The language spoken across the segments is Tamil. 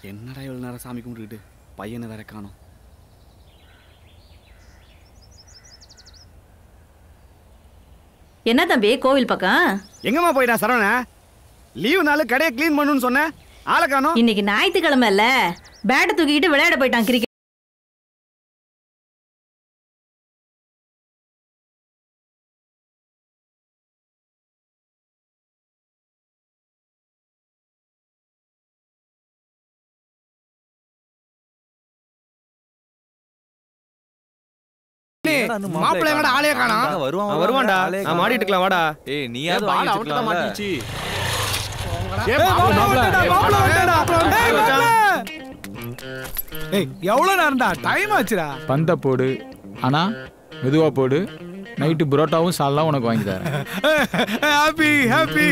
என்னடா இவ்வளோ நேரம் சாமி கும்பிட்டுக்கிட்டு பையனை வேற காணோம் என்ன தம்பி கோவில் பக்கம் எங்கம்மா போயிட்டான் சரவண லீவு நாள் கடையை க்ளீன் பண்ணுன்னு சொன்னேன் ஆளை காணோம் இன்னைக்கு ஞாயிற்றுக்கிழமை இல்ல பேட்டை தூக்கிட்டு விளையாட போயிட்டான் கிரிக்கெட் மாப்பிள்ளை எங்கடா ஆளே காணோம் வருவான் வருவான்டா நான் மாடிட்டு இருக்கலாம் வாடா ஏய் நீயாவது வாங்கி வச்சுக்கலாம்ல ஏய் எவ்வளவு நேரம்டா டைம் ஆச்சுடா பந்த போடு ஆனா மெதுவா போடு நைட்டு புரோட்டாவும் சால்லாம் உனக்கு வாங்கி தரேன் ஹாப்பி ஹாப்பி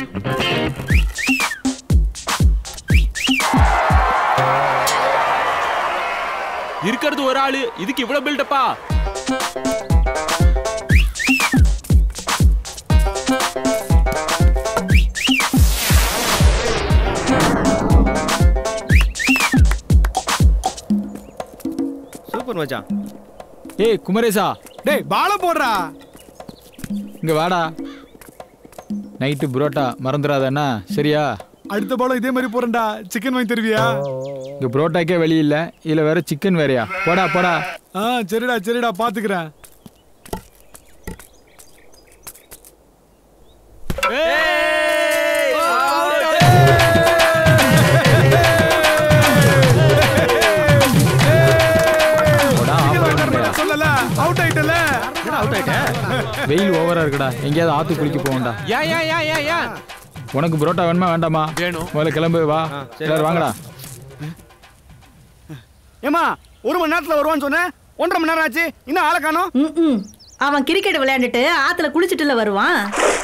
இருக்கிறது ஒரு ஆளு இதுக்கு இவ்வளவு பில்டப்பா சூப்பர் மச்சான் ஏய் குமரேசா டேய் பால போடுறா இங்க வாடா நைட்டு புரோட்டா மறந்துடாதண்ணா சரியா அடுத்த பாலம் இதே மாதிரி போறேன்டா சிக்கன் வாங்கி தருவியா இங்க புரோட்டாக்கே வழி இல்ல இதுல வேற சிக்கன் வேறயா போடா போடா ஆ சரிடா சரிடா பாத்துக்கிறேன் போடா ஆஃப் ஆயிடும்டா. சொல்லல அவுட் ஆயிட்டல அவுட் ஆயிட்டேன் வெயில் ஓவரா இருக்குடா எங்கேயாவது ஆத்து குளிக்க போகண்டா ஏன் ஏன் ஏன் ஏன் ஏன் உனக்கு புரோட்டா வேணுமா வேண்டாமா வேணும். முதல்ல கிளம்பு வா சரி, எல்லாரும் வாங்கடா ஏமா ஒரு மணி நேரத்தில் வருவான்னு சொன்னேன் ஒன்றரை மணி நேரம் ஆச்சு இன்னும் ஆளை காணோம் ம்ம். அவன் கிரிக்கெட் விளையாண்டுட்டு ஆத்துல குளிச்சுட்டுல வருவான்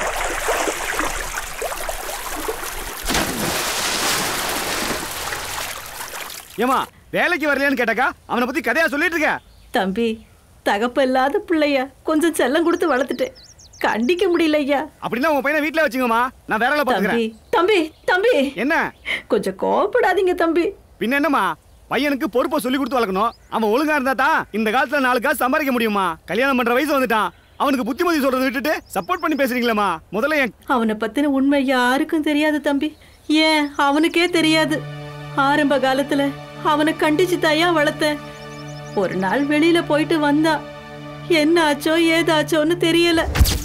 ஏமா வேலைக்கு வரலையான்னு கேட்டாக்கா அவனை பத்தி கதையா சொல்லிட்டு இருக்க தம்பி தகப்ப இல்லாத பிள்ளையா கொஞ்சம் செல்லம் கொடுத்து வளர்த்துட்டேன் கண்டிக்க முடியல ஐயா அப்படின்னா உங்க பையனை வீட்டில் வச்சுங்கம்மா நான் வேற வேலை தம்பி பார்த்துக்கிறேன் தம்பி தம்பி என்ன கொஞ்சம் கோவப்படாதீங்க தம்பி பின்ன என்னம்மா பையனுக்கு பொறுப்பை சொல்லி கொடுத்து வளர்க்கணும் அவன் ஒழுங்கா இருந்தா தான் இந்த காலத்துல நாலு காசு சம்பாதிக்க முடியுமா கல்யாணம் பண்ற வயசு வந்துட்டான் அவனுக்கு புத்திமதி சொல்றதை விட்டுட்டு சப்போர்ட் பண்ணி பேசுறீங்களேம்மா முதல்ல என் அவனை பத்தின உண்மை யாருக்கும் தெரியாது தம்பி ஏன் அவனுக்கே தெரியாது ஆரம்ப காலத்துல அவனை கண்டிச்சு தாயா வளர்த்தேன் ஒரு நாள் வெளியில போயிட்டு வந்தா என்ன ஆச்சோ ஏதாச்சோன்னு தெரியல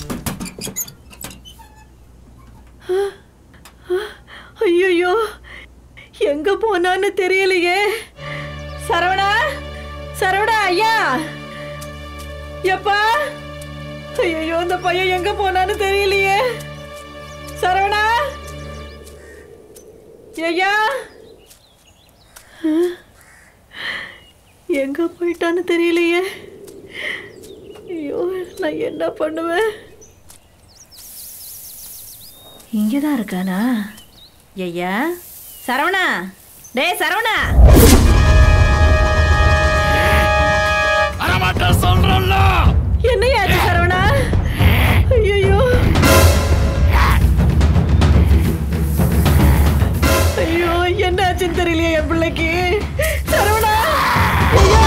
ஐயோ எங்க போனான்னு தெரியலையே சரவணா சரவணா ஐயா எப்பா ஐயோ இந்த பையன் எங்க போனான்னு தெரியலையே சரவணா ஐயா எங்க போயிட்டான்னு தெரியலையே ஐயோ நான் என்ன பண்ணுவேன் இங்கதான் இருக்கானா ஐயா சரவணா டேய் சரவணா என்னையா ஆச்சு சரவணா ஐயோ ஐயோ என்ன ஆச்சுன்னு தெரியலையே என் பிள்ளைக்கு சரவணா ஐயா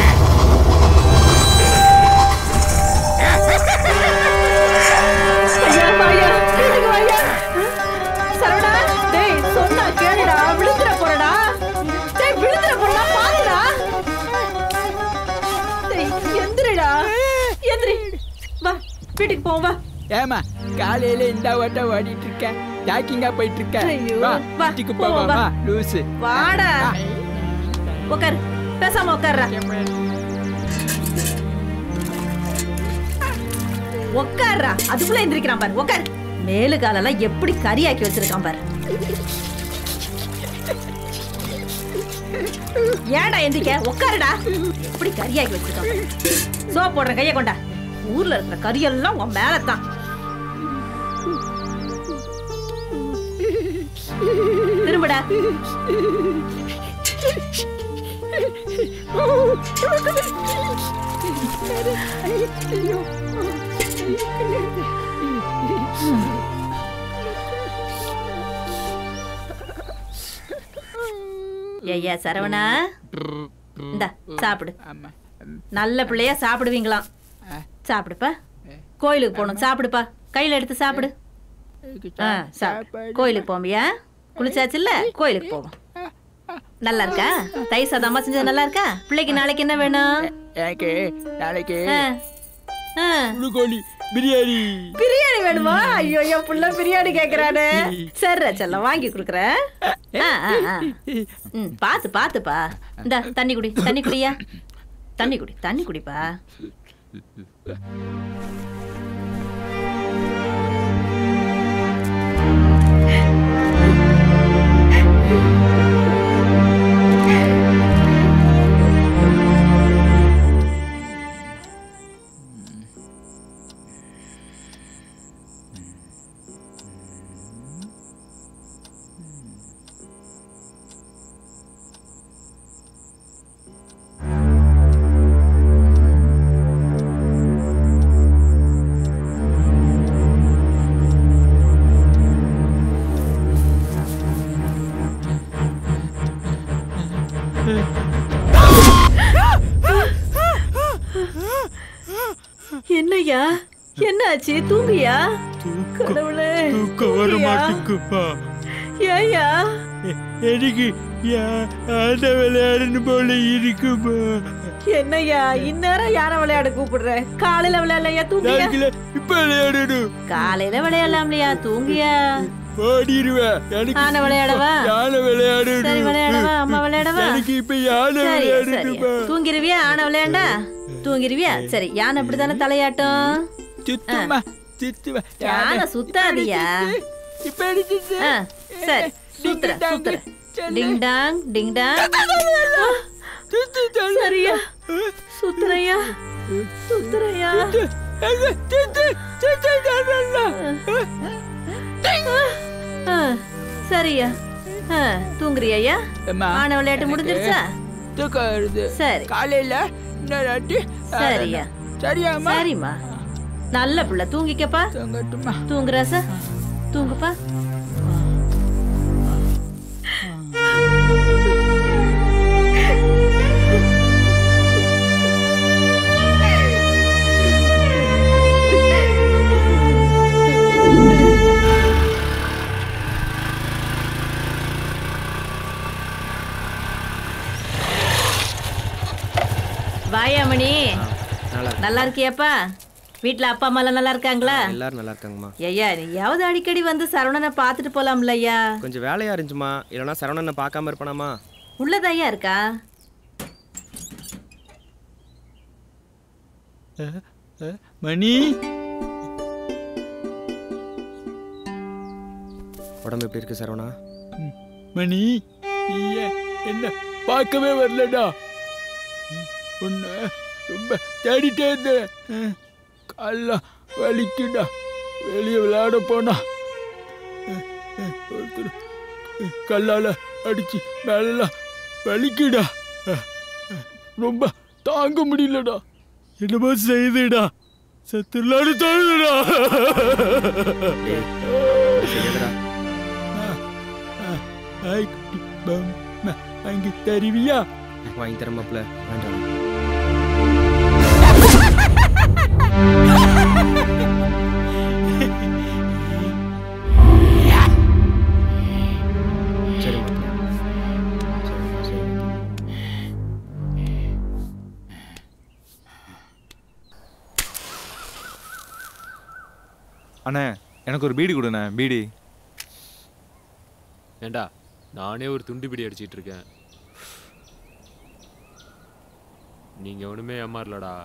ஐயா வாயா வீட்டுக்கு வாயா சரவணா டேய் சொன்னா கேளுடா விழுந்துற போறடா டேய் விழுந்துற போறடா பாத்துடா டேய் எந்திரடா எந்திரி வா வீட்டுக்கு போவோம் வா ஏமா காலையில இந்த ஓட்ட ஓடிட்டு இருக்கேன் ஜாக்கிங்கா போயிட்டு இருக்கேன் ஐயோ, வா வா, வீட்டுக்கு போ, போவா வா. வா லூசு வாடா உட்காரு பேசாம உட்கார்றா உட்கார்றா அதுக்குள்ள எந்திரிக்கிறான் பாரு உட்காரு மேலு காலெல்லாம் எப்படி கறியாக்கி வச்சிருக்கான் பாரு ஏன்டா எந்திரிக்க உட்காருடா எப்படி கறியாக்கி வச்சிருக்கான் பாரு. சோப் போடுற கைய கொண்டா ஊர்ல இருக்கிற கறியெல்லாம் உன் மேலதான் திரும்படா ஐயா சரவணா இந்தா சாப்பிடு நல்ல பிள்ளையா சாப்பிடுவீங்களாம் சாப்பிடுப்பா கோயிலுக்கு போகணும் சாப்பிடுப்பா கையில எடுத்து சாப்பிடு ஆ சாப்பிடு கோயிலுக்கு போம்பியா குளிச்சாச்சுல்ல கோயிலுக்கு போவோம் நல்லா இருக்கா தயிர் சாதம் அம்மா செஞ்சது நல்லா இருக்கா பிள்ளைக்கு நாளைக்கு என்ன வேணும் எனக்கு நாளைக்கு ஆ. ஆ. கோழி பிரியாணி பிரியாணி வேணுமா ஐயோ என் புள்ள பிரியாணி கேக்குறானே சரி செல்லம் வாங்கி கொடுக்குறேன் ஆ, ஆ, ஆ. ம் பாத்து பாத்துப்பா இந்த தண்ணி குடி தண்ணி குடியா தண்ணி குடி தண்ணி குடிப்பா என்னய்யா என்னாச்சு தூங்கியா கடவுளே தூங்கியா? ஏய்யா எனக்கு ஆட விளையாடணும் போல இருக்குமா என்னய்யா இந்நேரம் யாரை விளையாட கூப்பிடுற காலையில விளையாடலையா தூங்கியா நாளைக்குல இப்ப விளையாடணும் காலையில விளையாடலாம்லையா தூங்கியா ஓடிடுவேன் எனக்கு ஆனை விளையாடவா? யானை விளையாடணும் சரி விளையாடவா அம்மா விளையாடவா எனக்கு இப்ப யானை சரி சரி விளையாடணுமா தூங்கிருவியா ஆனை விளையாண்டா தூங்கிருவியா சரி யானை அப்படித்தானே தலையாட்டும் சுத்துமா சுத்துமா யானை சுத்தாதியா இப்ப அடிச்சிச்சு ஆ, சரி சுத்துற சுத்துற டிங் டாங் டிங் டாங் சரியா சுத்துறையா சுத்துறையா ஆ, சரியா ஆ, தூங்குறியா அம்மா, ஆன விளையாட்டு முடிஞ்சிருச்சா தூக்கம் வருது சரி காலையில இன்னொரு வாட்டி சரியா சரியாம்மா சரிம்மா நல்ல புள்ள தூங்கிக்கப்பா தூங்கட்டுமா தூங்குறாசா தூங்குப்பா வாயாமணி நல்லா இருக்கு. நல்லா இருக்கியாப்பா வீட்ல அப்பா அம்மா எல்லாம் நல்லா இருக்காங்களா எல்லாரும் நல்லா இருக்காங்கம்மா ஐயா நீயாவது அடிக்கடி வந்து சரவணனை பார்த்துட்டு போலாம்ல ஐயா கொஞ்சம் வேலையா இருந்துச்சுமா இல்லைன்னா சரவணனை பார்க்காம இருப்பானாமா உள்ளதாயா இருக்கா மணி உடம்பு எப்படி இருக்கு சரவணா மணி நீ ஏன் என்ன பார்க்கவே வரலடா உன்னை ரொம்ப தேடிட்டே இருந்தேன் கால்லாம் வலிக்குடா வெளியே விளையாட போனா ஒருத்தர் கல்லால அடிச்சு மேலெல்லாம் வலிக்குடா ரொம்ப தாங்க முடியலடா என்னமோ செய்துடா சத்துலாடு தோணுடா செய்யாதடா ஐ குட்டி பம் வாங்கி தருவியா வாங்கி தர மாப்பிள்ள வேண்டாம் சரி மாப்பிள்ள சரி சரி அண்ணே எனக்கு ஒரு பீடி கொடுண்ணே பீடி ஏண்டா நானே ஒரு துண்டு பிடி அடிச்சிட்டு இருக்கேன் நீங்க ஒண்ணுமே ஏமாறலடா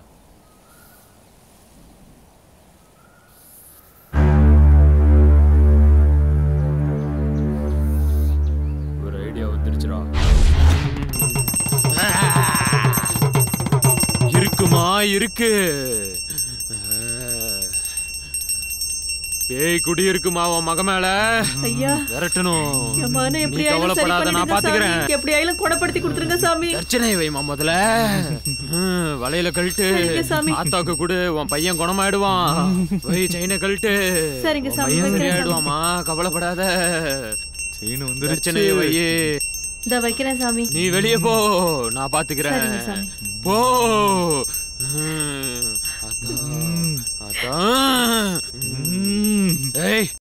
ஒரு ஐடியா வந்துருச்சுடா இருக்குமா இருக்கு பேய் குடி இருக்குமா உன் மக மேல ஐயா விரட்டணும் என் மகனை நீ எப்படி ஆயிலும் சரி கவலைப்படாத நான் பண்ணிடுங்க பாத்துக்கிறேன் சாமி எப்படி ஆயிலும் குணப்படுத்தி கொடுத்துருங்க சாமி பிரச்சனை வைமா முதல்ல ஹம், வலையில கழட்டு சரிங்க சாமி. ஆத்தாக்கு கொடு உன் பையன் குணமாயிடுவான் போய் செயினை கழட்டு சரிங்க உன் சாமி, பையன் வைக்கிறேன் சாமி. சரியாயிடுவாமா கவலைப்படாத செயின் பிரச்சனை வந்துருச்சு வையே இந்த வைக்கிறேன் சாமி நீ வெளியே போ நான் பாத்துக்கிறேன் சரிங்க சாமி போ ம், அதான், அதான். ம். ஏய்